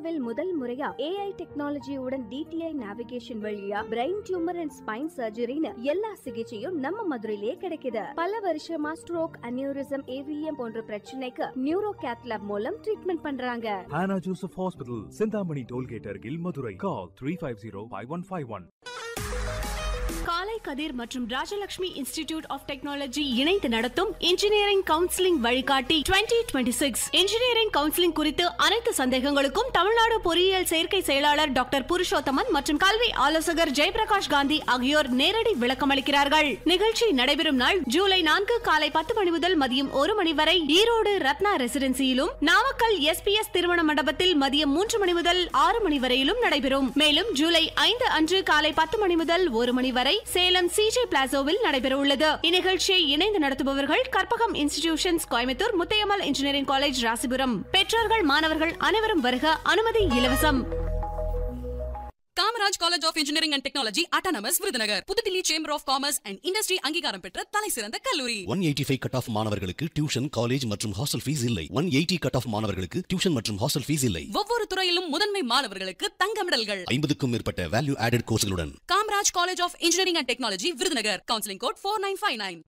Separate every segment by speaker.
Speaker 1: இந்தியாவில் முதல் முறையா ஏஐ டெக்னாலஜியுடன் டிடிஐ நேவிகேஷன் வழியா பிரெயின் டியூமர் அண்ட் ஸ்பைன் சர்ஜரின்னு எல்லா சிகிச்சையும் நம்ம மதுரையிலேயே கிடைக்குது பல வருஷமா ஸ்ட்ரோக் அனியூரிசம் ஏவிஎம் போன்ற பிரச்சனைக்கு நியூரோ கேத்லாப் மூலம் ட்ரீட்மெண்ட் பண்றாங்க
Speaker 2: Hannah Joseph Hospital, Sindhamani Tollgate, Argil, Madurai. Call 350 5151.
Speaker 3: காலை கதிர் மற்றும் ராஜலட்சுமி இன்ஸ்டிடியூட் ஆஃப் டெக்னாலஜி இணைந்து நடத்தும் இன்ஜினியரிங் கவுன்சிலிங் வழிகாட்டி 2026 சிக்ஸ் இன்ஜினியரிங் கவுன்சிலிங் குறித்து அனைத்து சந்தேகங்களுக்கும் தமிழ்நாடு பொறியியல் சேர்க்கை செயலாளர் டாக்டர் புருஷோத்தமன் மற்றும் கல்வி ஆலோசகர் ஜெயபிரகாஷ் காந்தி ஆகியோர் நேரடி விளக்கமளிக்கிறார்கள் நிகழ்ச்சி நடைபெறும் நாள் ஜூலை நான்கு காலை பத்து மணி முதல் மதியம் ஒரு மணி வரை ஈரோடு ரத்னா ரெசிடென்சியிலும் நாமக்கல் எஸ்பிஎஸ் திருமண மண்டபத்தில் மதியம் மூன்று மணி முதல் ஆறு மணி வரையிலும் நடைபெறும் மேலும் ஜூலை ஐந்து அன்று காலை பத்து மணி முதல் ஒரு மணி வரை சேலம் சிஜே பிளாசோவில் நடைபெற உள்ளது இந்நிகழ்ச்சியை இணைந்து நடத்துபவர்கள் Karpagam institutions Coimbatore Muthayammal engineering college Rasipuram பெற்றோர்கள் மாணவர்கள் அனைவரும் வருக அனுமதி இலவசம்
Speaker 4: Kamaraj college of engineering and technology autonomous Virudhunagar Puthudilli chamber of commerce and industry அங்கீகாரம் பெற்ற தலை சிறந்த கல்லூரி
Speaker 5: one eighty five cut off மாணவர்களுக்கு டியூஷன் காலேஜ் மற்றும் ஹாஸ்டல் ஃபீஸ் இல்லை ஒன் எயிட்டி கட் ஆஃப் மாணவர்களுக்கு டியூஷன் மற்றும் ஹாஸ்டல் ஃபீஸ் இல்லை
Speaker 4: ஒவ்வொரு துறையிலும் முதன்மை மாணவர்களுக்கு தங்க மெடல்கள்
Speaker 5: ஐம்பதுக்கும் மேற்பட்ட value added கோர்ஸ்களுடன்
Speaker 4: Kamaraj college of engineering and technology Virudhunagar counselling code four nine five nine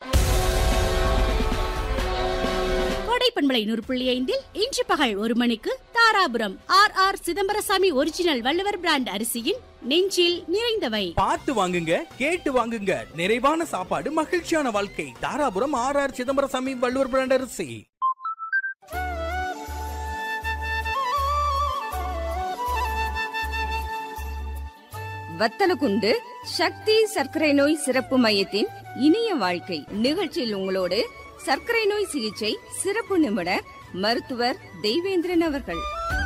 Speaker 6: Kodai பண்பலை நூறு புள்ளி ஐந்தில் இன்று பகல் ஒரு மணிக்கு Dharapuram R R Chidambarasamy original Valluvar brand அரிசியின் நெஞ்சில் நிறைந்தவை
Speaker 7: பார்த்து வாங்குங்க கேட்டு வாங்குங்க நிறைவான சாப்பாடு மகிழ்ச்சியான வாழ்க்கை Dharapuram R R Chidambarasamy Valluvar brand அரிசி
Speaker 8: வத்தலகுண்டு சக்தி சர்க்கரை நோய் சிறப்பு மையத்தின் இனிய வாழ்க்கை நிகழ்ச்சியில் உங்களோடு சர்க்கரை நோய் சிகிச்சை சிறப்பு நிபுணர் மருத்துவர் தெய்வேந்திரன் அவர்கள்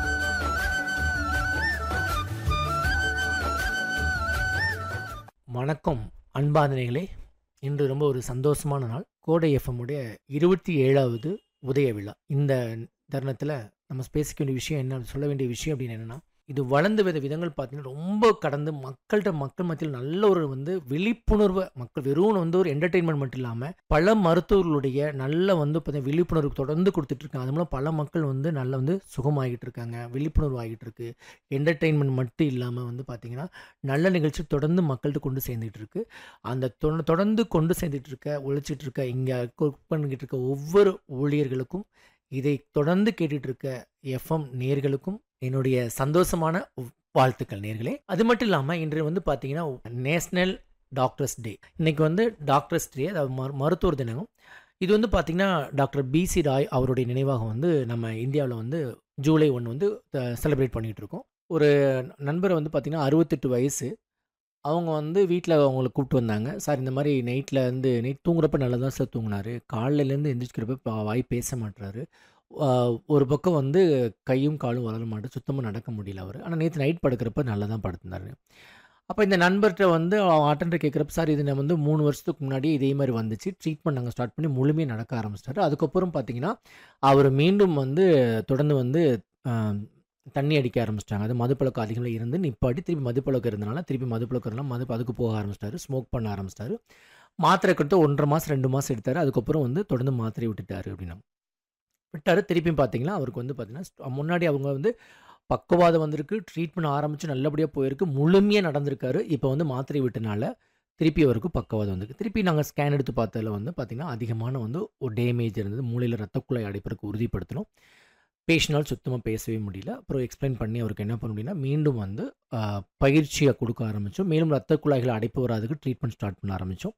Speaker 9: வணக்கம் அன்பாதனைகளே இன்று ரொம்ப ஒரு சந்தோஷமான நாள் கோடை எஃப்எம் உடைய இருபத்தி ஏழாவது உதய விழா இந்த தருணத்தில் நம்ம பேசிக்க வேண்டிய விஷயம் என்ன சொல்ல வேண்டிய விஷயம் அப்படின்னு என்னென்னா இது வளர்ந்து வித விதங்கள் பார்த்தீங்கன்னா ரொம்ப கடந்து மக்கள்கிட்ட மக்கள் மத்தியில் நல்ல ஒரு வந்து விழிப்புணர்வை மக்கள் வெறும் வந்து ஒரு என்டர்டெயின்மெண்ட் மட்டும் இல்லாமல் பல மருத்துவர்களுடைய நல்ல வந்து பார்த்தீங்கன்னா விழிப்புணர்வு தொடர்ந்து கொடுத்துட்ருக்காங்க அது மூலம் பல மக்கள் வந்து நல்ல வந்து சுகமாகிட்டு இருக்காங்க விழிப்புணர்வு ஆகிட்டு இருக்கு என்டர்டெயின்மெண்ட் மட்டும் இல்லாமல் வந்து பார்த்திங்கன்னா நல்ல நிகழ்ச்சி தொடர்ந்து மக்கள்கிட்ட கொண்டு சேர்ந்துட்டு இருக்கு அந்த தொ- தொடர்ந்து கொண்டு சேர்ந்துட்டு இருக்க உழைச்சிட்டு இருக்க இங்கே ஒர்க் பண்ணிக்கிட்டு இருக்க ஒவ்வொரு ஊழியர்களுக்கும் இதை தொடர்ந்து கேட்டுட்டு இருக்க எஃப்எம் நேர்களுக்கும் என்னுடைய சந்தோஷமான வாழ்த்துக்கள் நேர்களே அது மட்டும் இல்லாமல் இன்று வந்து பார்த்தீங்கன்னா நேஷ்னல் டாக்டர்ஸ் டே இன்னைக்கு வந்து டாக்டர்ஸ் டே அதாவது மரு மருத்துவர் தினம் இது வந்து பார்த்திங்கன்னா டாக்டர் பிசி ராய் அவருடைய நினைவாக வந்து நம்ம இந்தியாவில் வந்து ஜூலை ஒன்று வந்து செலிப்ரேட் பண்ணிகிட்டு இருக்கோம் ஒரு நண்பர் வந்து பார்த்திங்கன்னா அறுபத்தெட்டு வயசு அவங்க வந்து வீட்டில் அவங்கள கூப்பிட்டு வந்தாங்க சார் இந்த மாதிரி நைட்டில் இருந்து நைட் தூங்குறப்ப நல்லா தான் சார் தூங்கினாரு காலையிலேருந்து எந்திரிச்சிக்கிறப்ப பா- வாய் பேச மாட்டுறாரு ஆஹ் ஒரு பக்கம் வந்து கையும் காலும் வளர மாட்டேன் சுத்தமாக நடக்க முடியல அவர் ஆனால் நேற்று நைட் படுக்கிறப்ப நல்லா தான் படுத்திருந்தாரு அப்போ இந்த நண்பர்கிட்ட வந்து அட்டன்டர் கேட்குறப்ப சார் இது நான் வந்து மூணு வருஷத்துக்கு முன்னாடி இதே மாதிரி வந்துச்சு ட்ரீட்மெண்ட் நாங்கள் ஸ்டார்ட் பண்ணி முழுமையாக நடக்க ஆரம்பிச்சிட்டாரு அதுக்கப்புறம் பார்த்தீங்கன்னா அவர் மீண்டும் வந்து தொடர்ந்து வந்து ஆஹ், தண்ணி அடிக்க ஆரம்பிச்சிட்டாங்க அது மதுப்பழக்கம் அதிகமாக இருந்து நிப்பாட்டி திருப்பி மதுப்பழக்கம் இருந்தனால திருப்பி மதுப்பழக்கம் இருந்தால் மது அதுக்கு போக ஆரம்பிச்சிட்டாரு ஸ்மோக் பண்ண ஆரம்பிச்சிட்டாரு மாத்திரை கொடுத்து ஒன்றரை மாதம் ரெண்டு மாதம் எடுத்தார் அதுக்கப்புறம் வந்து தொடர்ந்து மாத்திரை விட்டுட்டாரு அப்படின்னா விட்டார் திருப்பியும் பார்த்தீங்கன்னா அவருக்கு வந்து பார்த்தீங்கன்னா முன்னாடி அவங்க வந்து பக்கவாதம் வந்திருக்கு ட்ரீட்மெண்ட் ஆரம்பித்து நல்லபடியாக போயிருக்கு முழுமையாக நடந்திருக்காரு இப்போ வந்து மாத்திரை விட்டனால திருப்பி அவருக்கு பக்கவாதம் வந்திருக்கு திருப்பி நாங்கள் ஸ்கேன் எடுத்து பார்த்ததில் வந்து பார்த்திங்கன்னா அதிகமான வந்து ஒரு டேமேஜ் இருந்தது மூளையில் ரத்த குழாய் அடைப்பதற்கு உறுதிப்படுத்தணும் பேஷனால் சுத்தமாக பேசவே முடியல அப்புறம் எக்ஸ்பிளைன் பண்ணி அவருக்கு என்ன பண்ண முடியும்னா மீண்டும் வந்து ஆஹ், பயிற்சியை கொடுக்க ஆரம்பித்தோம் மேலும் ரத்த குழாய்களை அடைப்பு வராதுக்கு ட்ரீட்மெண்ட் ஸ்டார்ட் பண்ண ஆரம்பித்தோம்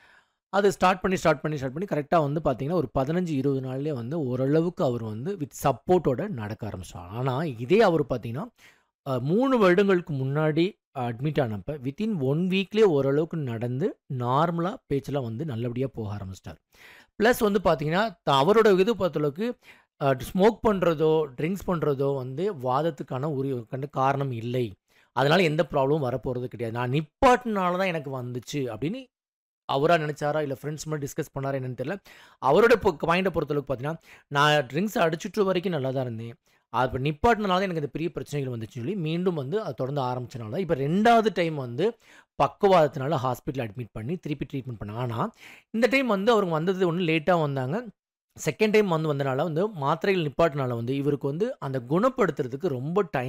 Speaker 9: அது ஸ்டார்ட் பண்ணி ஸ்டார்ட் பண்ணி ஸ்டார்ட் பண்ணி கரெக்டாக வந்து பார்த்தீங்கன்னா ஒரு பதினஞ்சு இருபது நாள்லேயே வந்து ஓரளவுக்கு அவர் வந்து வித் சப்போர்ட்டோட நடக்க ஆரம்பிச்சார் ஆனால் இதே அவர் பார்த்தீங்கன்னா அஹ், மூணு வருடங்களுக்கு முன்னாடி அட்மிட் ஆனப்போ வித்தின் ஒன் வீக்லேயே ஓரளவுக்கு நடந்து நார்மலாக பேச்செல்லாம் வந்து நல்லபடியாக போக ஆரம்பிச்சிட்டார் ப்ளஸ் வந்து பார்த்தீங்கன்னா த- அவரோட இது பொறுத்தளவுக்கு ஸ்மோக் பண்ணுறதோ ட்ரிங்க்ஸ் பண்ணுறதோ வந்து வாதத்துக்கான ஒரு கண்டு காரணம் இல்லை அதனால் எந்த ப்ராப்ளமும் வரப்போகிறது கிடையாது நான் நிப்பாட்டினால தான் எனக்கு வந்துச்சு அப்படின்னு அவராக நினச்சாரா இல்லை ஃப்ரெண்ட்ஸ் மாதிரி டிஸ்கஸ் பண்ணாரா என்னன்னு தெரியல அவரோட பாயிண்டை பொறுத்தளவுக்கு பார்த்தீங்கன்னா நான் ட்ரிங்க்ஸ் அடிச்சுட்டு வரைக்கும் நல்லா தான் இருந்தேன் அது இப்போ நிப்பாட்டினால தான் எனக்கு இந்த பெரிய பிரச்சனைகள் வந்துச்சு சொல்லி மீண்டும் வந்து அது தொடர்ந்து ஆரம்பிச்சனால இப்போ ரெண்டாவது டைம் வந்து பக்கவாதத்தினால ஹாஸ்பிட்டல் அட்மிட் பண்ணி திருப்பி ட்ரீட்மெண்ட் பண்ணாங்க ஆனால் இந்த டைம் வந்து அவங்க வந்தது ஒன்று லேட்டாக வந்தாங்க செகண்ட் டைம் வந்து வந்தனால வந்து மாத்திரைகள் நிப்பாட்டினால வந்து இவருக்கு வந்து அந்த குணப்படுத்துறதுக்கு ரொம்ப டைம்